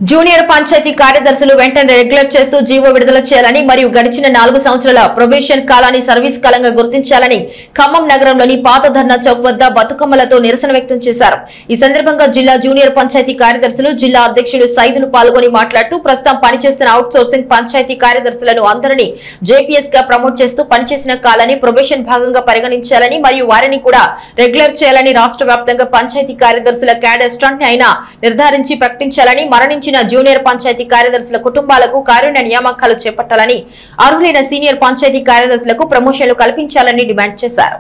Junior panchayat కార్యదర్శులు వెంటనే regular చేస్తూ జీవో విడుదల చేయాలని మరియు గడిచిన నాలుగు సంవత్సరాల ప్రొబేషన్ కాలాన్ని సర్వీస్ కాలంగా గుర్తించాలని ఖమ్మం నగరంలోని పాత ధర్నా చౌక్ వద్ద బతుకమ్మలతో నిరసన వ్యక్తం చేశారు ఈ సందర్భంగా జిల్లా జూనియర్ పంచాయతీ కార్యదర్శులు జిల్లా అధ్యక్షులు సైదులు పాల్గొని మాట్లాడుతూ ప్రస్తుతం పనిచేస్తున్న అవుట్ సోర్సింగ్ పంచాయతీ కార్యదర్శులను అందరినీ జేపీఎస్ గా ప్రమోట్ చేస్తూ పనిచేసిన కాలాన్ని ప్రొబేషన్ భాగంగా పరిగణించాలని మరియు వారిని కూడా రెగ్యులర్ చేయాలని రాష్ట్ర వ్యాప్తంగా పంచాయతీ కార్యదర్శుల క్యాడర్ స్టంట్ అయినా నిర్ధారించి ప్రకటించాలని మరణించిన జూనియర్ పంచాయతీ కార్యదర్శుల కుటుంబాలకు కారుణ్య నియామకాలు చేపట్టాలని అర్హులైన సీనియర్ పంచాయతీ కార్యదర్శులకు ప్రమోషన్లు కల్పించాలని డిమాండ్ చేశారు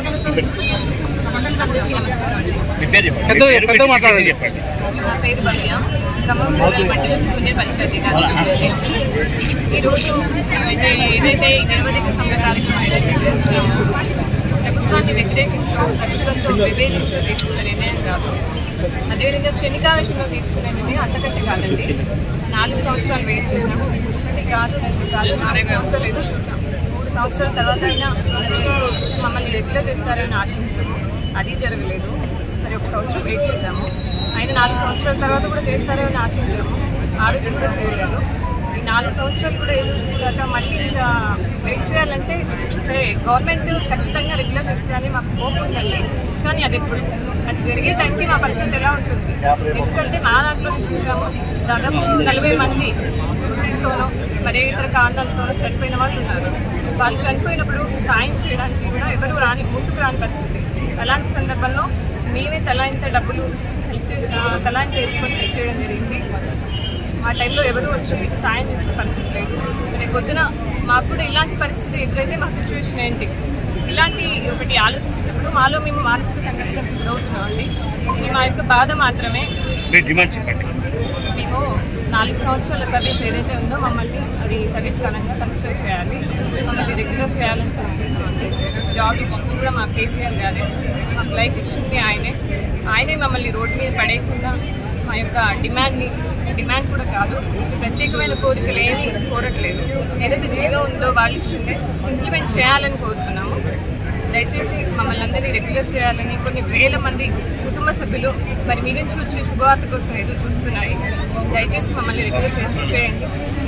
అందరికీ నమస్కారం అండి మీ పేరు చెప్పండి. పెద్ద- మీ పేరు పెద్ద పెట్టి మాట్లాడండి. చెప్పండి నా పేరు భవ్య ఖమ్మం రూరల్ మండలం జూనియర్ పంచాయతీ కార్యదర్శి ఈరోజు మేమైతే ఏదైతే ఈ నిరవధిక సమ్మె కార్యక్రమం ఏదైతే చేస్తున్నామో ప్రభుత్వాన్ని వ్యతిరేకించో ప్రభుత్వంతో విభేదించో తీసుకున్న నిర్ణయం కాదు అదేవిధంగా చెన్నికా విషయంలో తీసుకునే నిర్ణయం అంతకంటే కాదండి నాలుగు సంవత్సరాలు వెయిట్ చేసాము ఒకటి కాదు రెండు కాదు నాలుగు సంవత్సరాలు ఎదురు చూసాం మూడు సంవత్సరాల తర్వాత అయినా మరి మమ్మల్ని రెగ్యులర్ చేస్తారని ఆశించాము అది జరగలేదు సరే ఒక సంవత్సరం వెయిట్ చేసాము ఆయన నాలుగు సంవత్సరాల తర్వాత కూడా చేస్తారని ఆశించాము ఆ రోజు కూడా చేయలేదు ఈ నాలుగు సంవత్సరాలు కూడా ఎదురు చూశాక మళ్ళీ ఇంకా వెయిట్ చేయాలంటే సరే గవర్నమెంట్ ఖచ్చితంగా రెగ్యులర్ చేస్తుందని మాకు హోప్ ఉందండి కానీ అది ఎప్పుడు అది జరిగే టైంకి మా పరిస్థితి ఎలా ఉంటుంది ఎందుకంటే మా దాంట్లోనే చూసాము దాదాపు నలభై మంది ఒత్తిడితోనో మరే ఇతర కారణాలతోనో చనిపోయిన వాళ్ళు ఉన్నారు వాళ్ళు చనిపోయినప్పుడు సాయం చేయడానికి కూడా ఎవరు రాని ముందుకు రాని పరిస్థితి అలాంటి సందర్భంలో మేమే తలా ఇంత డబ్బులు హెల్ప్ చే ఆ, తలా ఇంత వేసుకొని హెల్ప్ చేయడం జరిగింది ఆ టైంలో ఎవరు వచ్చి సాయం చేసే పరిస్థితి లేదు రేపు పొద్దున మాకు కూడా ఇలాంటి పరిస్థితి ఎదురైతే మా సిచ్యువేషన్ ఏంటి ఇలాంటి ఒకటి ఆలోచించినప్పుడు మాలో మేము మానసిక సంఘర్షణకు గురవుతున్నాం అండి ఇది మా యొక్క బాధ మాత్రమే మీ డిమాండ్ చెప్పండి మేము నాలుగు సంవత్సరాల సర్వీస్ ఏదైతే ఉందో మమ్మల్ని అది సర్వీస్ కాలంగా కన్సిడర్ చేయాలి మమ్మల్ని రెగ్యులర్ చేయాలని కోరుకుంటున్నామండి జాబ్ ఇచ్చింది కూడా మా కేసీఆర్ గారే మాకు లైఫ్ ఇచ్చింది ఆయనే ఆయనే మమ్మల్ని రోడ్డు మీద పడేయకుండా మా యొక్క డిమాండ్ని డిమాండ్ కూడా కాదు ప్రత్యేకమైన కోరికలు ఏమీ కోరట్లేదు ఏదైతే జీవో ఉందో వాళ్ళు ఇచ్చిందే ఇంప్లిమెంట్ చేయాలని కోరుతున్నాము దయచేసి మమ్మల్ని అందరినీ రెగ్యులర్ చేయాలని కొన్ని వేల మంది కుటుంబ సభ్యులు మరి మీ నుంచి వచ్చే శుభవార్త కోసం ఎదురు చూస్తున్నాయి దయచేసి మమ్మల్ని రెగ్యులర్ చేసి చేయండి